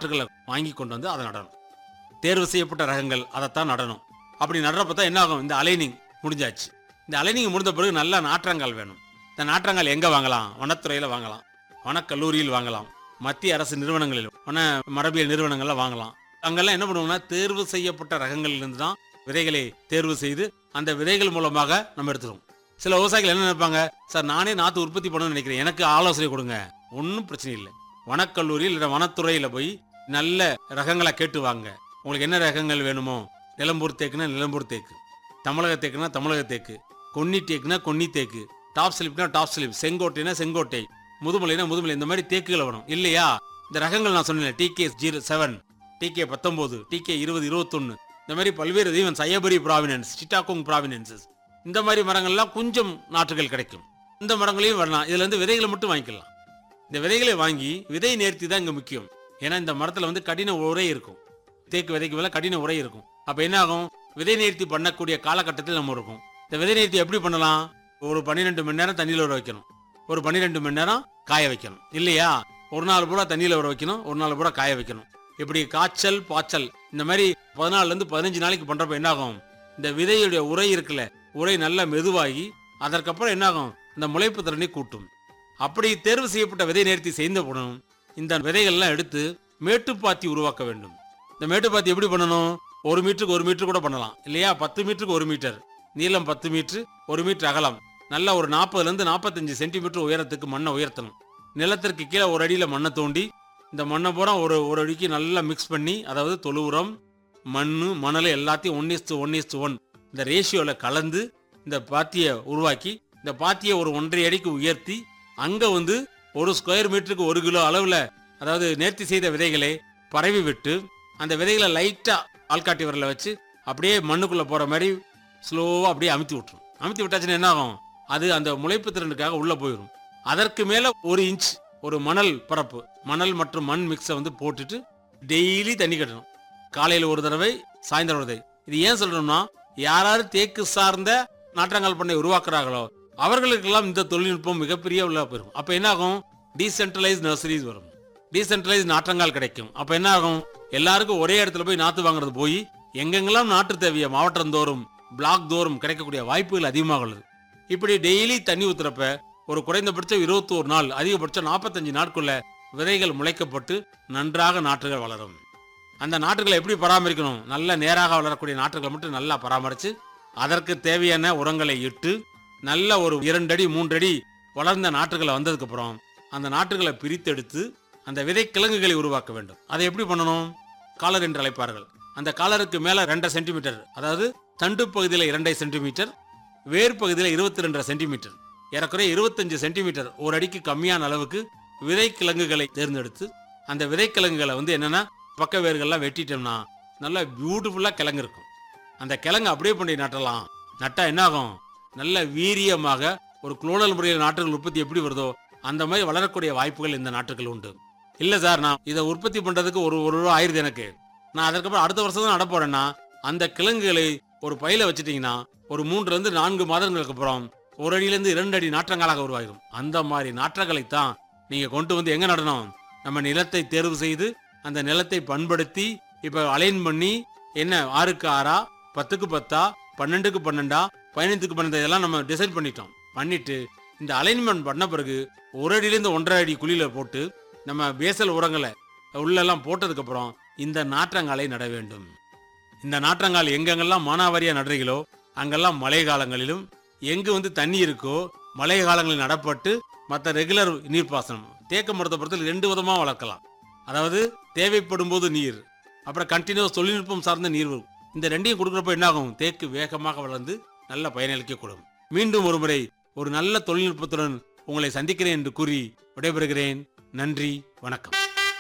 நாற்றுகளை வாங்கி கொண்டு வந்து அதை நடணும் தேர்வு செய்யப்பட்ட ரகங்கள் அதைத்தான் நடணும் அப்படி நடுறப்ப தான் என்ன ஆகும் இந்த அலைனிங் முடிஞ்சாச்சு இந்த அலைனிங் முடிந்த பிறகு நல்ல நாற்றங்கால் வேணும் இந்த நாற்றங்கால் எங்கே வாங்கலாம் வனத்துறையில் வாங்கலாம் வனக்கல்லூரியில் வாங்கலாம் மத்திய அரசு நிறுவனங்களில் வன மரபியல் நிறுவனங்கள்ல வாங்கலாம் அங்கெல்லாம் என்ன பண்ணுவோம்னா தேர்வு செய்யப்பட்ட ரகங்களிலிருந்து தான் விதைகளை தேர்வு செய்து அந்த விதைகள் மூலமாக நம்ம எடுத்துக்கிறோம் சில விவசாயிகள் என்ன நினைப்பாங்க சார் நானே நாற்று உற்பத்தி பண்ணணும்னு நினைக்கிறேன் எனக்கு ஆலோசனை கொடுங்க ஒன்றும் பிரச்சனை இல்லை வனக்கல்லூரியில் இல்லை வனத்துறையில் போய் நல்ல ரகங்களை கேட்டு வாங்க உங்களுக்கு என்ன ரகங்கள் வேணுமோ நிலம்பூர் தேக்குனா நிலம்பூர் தேக்கு தமிழக தேக்குனா தமிழக தேக்கு கொன்னி தேக்குனா கொன்னி தேக்கு டாப் ஸ்லிப்னா டாப் ஸ்லிப் செங்கோட்டைனா செங்கோட்டை முதுமலைனா முதுமலை இந்த மாதிரி தேக்குகள் வரும் இல்லையா இந்த ரகங்கள் நான் சொன்னேன் டிகே ஜீரோ செவன் டிகே பத்தொம்போது டிகே இருபது இருபத்தொன்னு இந்த மாதிரி பல்வேறு ஈவன் சையபரி ப்ராவினன்ஸ் சிட்டாகோங் ப்ராவினன்சஸ் இந்த மாதிரி மரங்கள்லாம் கொஞ்சம் நாற்றுகள் கிடைக்கும் இந்த மரங்களையும் வரலாம் இதுல இருந்து விதைகளை மட்டும் வாங்கிக்கலாம் இந்த விதைகளை வாங்கி விதை நேர்த்தி தான் இங்க முக்கியம் ஏன்னா இந்த மரத்துல வந்து கடின உரை இருக்கும் தேக்கு விதைக்கு மேல கடின உரை இருக்கும் அப்ப என்ன ஆகும் விதை நேர்த்தி பண்ணக்கூடிய காலகட்டத்தில் நம்ம இருக்கும் இந்த விதை நேர்த்தி எப்படி பண்ணலாம் ஒரு பன்னிரெண்டு மணி நேரம் தண்ணியில் ஊற வைக்கணும் ஒரு பன்னிரெண்டு மணி நேரம் காய வைக்கணும் இல்லையா ஒரு நாள் பூரா தண்ணியில் ஊற வைக்கணும் ஒரு நாள் பூரா காய வைக்கணும் இப்படி காய்ச்சல் பாய்ச்சல் இந்த மாதிரி பதினாலுல இருந்து பதினஞ்சு நாளைக்கு பண்றப்ப என்ன ஆகும் இந்த விதையுடைய உரை இருக்குல்ல உரை நல்லா மெதுவாகி அதற்கப்புறம் என்ன ஆகும் இந்த முளைப்பு திறனை கூட்டும் அப்படி தேர்வு செய்யப்பட்ட விதை நேர்த்தி செய்த போடணும் இந்த விதைகள்லாம் எடுத்து மேட்டுப்பாத்தி உருவாக்க வேண்டும் இந்த மேட்டுப்பாத்தி எப்படி பண்ணணும் ஒரு மீட்டருக்கு ஒரு மீட்டர் கூட பண்ணலாம் இல்லையா பத்து மீட்டருக்கு ஒரு மீட்டர் நீளம் பத்து மீட்டர் ஒரு மீட்டர் அகலம் நல்லா ஒரு நாற்பதுல இருந்து நாற்பத்தஞ்சு சென்டிமீட்டர் உயரத்துக்கு மண்ணை உயர்த்தணும் நிலத்திற்கு கீழே ஒரு அடியில மண்ணை தோண்டி இந்த மண்ணை பூரா ஒரு ஒரு அடிக்கு நல்லா மிக்ஸ் பண்ணி அதாவது தொழு உரம் மண் மணல் எல்லாத்தையும் one is to one is to one இந்த ரேஷியோவில் கலந்து இந்த பாத்தியை உருவாக்கி இந்த பாத்தியை ஒரு ஒன்றரை அடிக்கு உயர்த்தி அங்க வந்து ஒரு ஸ்கொயர் மீட்டருக்கு ஒரு கிலோ அளவுல அதாவது நேர்த்தி செய்த விதைகளை பரவி விட்டு அந்த விதைகளை லைட்டா ஆள்காட்டி விரல வச்சு அப்படியே மண்ணுக்குள்ள போற மாதிரி ஸ்லோவா அப்படியே அமுத்தி விட்டுரும் அமுத்தி விட்டாச்சுன்னா என்ன ஆகும் அது அந்த முளைப்பு திறனுக்காக உள்ள போயிடும் அதற்கு மேல ஒரு இன்ச் ஒரு மணல் பரப்பு மணல் மற்றும் மண் மிக்ஸை வந்து போட்டுட்டு டெய்லி தண்ணி கட்டணும் காலையில ஒரு தடவை சாயந்தரம் ஒரு தடவை இது ஏன் சொல்றோம்னா யாராரு தேக்கு சார்ந்த நாற்றங்கால் பண்ணை உருவாக்குறாங்களோ அவர்களுக்கெல்லாம் இந்த தொழில்நுட்பம் மிகப்பெரிய உள்ள போயிடும் அப்ப என்ன ஆகும் டீசென்ட்ரலைஸ் நர்சரிஸ் வரும் டீசென்ட்ரலைஸ் நாற்றங்கால் கிடைக்கும் அப்ப என்ன ஆகும் எல்லாருக்கும் ஒரே இடத்துல போய் நாத்து வாங்குறது போய் எங்கெங்கெல்லாம் நாட்டு தேவையோ மாவட்டம் தோறும் பிளாக் தோறும் கிடைக்கக்கூடிய வாய்ப்புகள் அதிகமாக உள்ளது இப்படி டெய்லி தண்ணி ஊத்துறப்ப ஒரு குறைந்தபட்சம் இருபத்தோரு நாள் அதிகபட்சம் நாற்பத்தஞ்சு நாட்குள்ள விதைகள் முளைக்கப்பட்டு நன்றாக நாற்றுகள் வளரும் அந்த நாற்றுகளை எப்படி பராமரிக்கணும் நல்ல நேராக வளரக்கூடிய நாற்றுகளை மட்டும் நல்லா பராமரித்து அதற்கு தேவையான உரங்களை இட்டு நல்ல ஒரு இரண்டடி மூன்றடி வளர்ந்த நாற்றுகளை வந்ததுக்கு அப்புறம் அந்த நாற்றுகளை பிரித்தெடுத்து அந்த விதை கிழங்குகளை உருவாக்க வேண்டும் அதை எப்படி பண்ணணும் காலர் என்று அழைப்பார்கள் அந்த காலருக்கு மேல ரெண்டரை சென்டிமீட்டர் அதாவது தண்டு பகுதியில் இரண்டரை சென்டிமீட்டர் வேர் பகுதியில் இருபத்தி ரெண்டரை சென்டிமீட்டர் ஏறக்குறைய இருபத்தஞ்சு சென்டிமீட்டர் ஒரு அடிக்கு கம்மியான அளவுக்கு விதை கிழங்குகளை தேர்ந்தெடுத்து அந்த விதை கிழங்குகளை வந்து என்னன்னா பக்க வேர்கள்லாம் வெட்டிட்டோம்னா நல்லா பியூட்டிஃபுல்லா கிழங்கு இருக்கும் அந்த கிழங்கு அப்படியே பண்ணி நட்டலாம் நட்டா என்ன ஆகும் நல்ல வீரியமாக ஒரு குளோனல் முறையில் நாற்றுகள் உற்பத்தி எப்படி வருதோ அந்த மாதிரி வளரக்கூடிய வாய்ப்புகள் இந்த நாற்றுகள் உண்டு இல்ல சார் நான் இதை உற்பத்தி பண்றதுக்கு ஒரு ஒரு ரூபா ஆயிருது எனக்கு நான் அதற்கப்புறம் அடுத்த வருஷம் தான் நடப்போறேன்னா அந்த கிழங்குகளை ஒரு பையில வச்சுட்டீங்கன்னா ஒரு மூன்றுல இருந்து நான்கு மாதங்களுக்கு அப்புறம் ஒரு அடியில இருந்து இரண்டு அடி நாற்றங்களாக உருவாகிடும் அந்த மாதிரி நாற்றங்களை தான் நீங்க கொண்டு வந்து எங்க நடணும் நம்ம நிலத்தை தேர்வு செய்து அந்த நிலத்தை பண்படுத்தி இப்ப அலைன் பண்ணி என்ன ஆறுக்கு ஆறா பத்துக்கு பத்தா பன்னெண்டுக்கு பன்னெண்டா பதினைந்துக்கு பன்னெண்டு இதெல்லாம் நம்ம டிசைட் பண்ணிட்டோம் பண்ணிட்டு இந்த அலைன்மெண்ட் பண்ண பிறகு ஒரு அடியிலேருந்து ஒன்றரை அடி குழியில போட்டு நம்ம பேசல் உரங்களை உள்ளெல்லாம் போட்டதுக்கு அப்புறம் இந்த நாற்றங்காலை நட வேண்டும் இந்த நாற்றங்கால் எங்கெங்கெல்லாம் மானாவாரியா நடுறீங்களோ அங்கெல்லாம் மழை காலங்களிலும் எங்கு வந்து தண்ணி இருக்கோ மழை காலங்களில் நடப்பட்டு மற்ற ரெகுலர் நீர்ப்பாசனம் தேக்க மரத்தை பொறுத்தவரை ரெண்டு விதமா வளர்க்கலாம் அதாவது தேவைப்படும் போது நீர் அப்புறம் கண்டினியூஸ் தொழில்நுட்பம் சார்ந்த நீர் வரும் இந்த ரெண்டையும் கொடுக்குறப்ப என்ன ஆகும் தேக்கு வேகமாக வளர்ந்து நல்ல பயனளிக்கக்கூடும் மீண்டும் ஒரு முறை ஒரு நல்ல தொழில்நுட்பத்துடன் உங்களை சந்திக்கிறேன் என்று கூறி விடைபெறுகிறேன் நன்றி வணக்கம்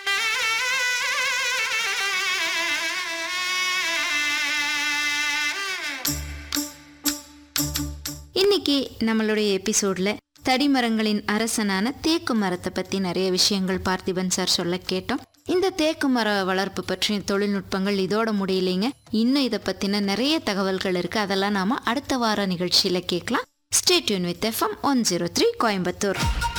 இன்னைக்கு நம்மளுடைய எபிசோட்ல தடிமரங்களின் அரசனான தேக்கு மரத்தை பத்தி நிறைய விஷயங்கள் பார்த்திபன் சார் சொல்ல கேட்டோம் இந்த தேக்கு மர வளர்ப்பு பற்றிய தொழில்நுட்பங்கள் இதோட முடியலைங்க இன்னும் இதை பத்தின நிறைய தகவல்கள் இருக்கு அதெல்லாம் நாம அடுத்த வார நிகழ்ச்சியில கேட்கலாம் stay tuned with FM one zero three Coimbatore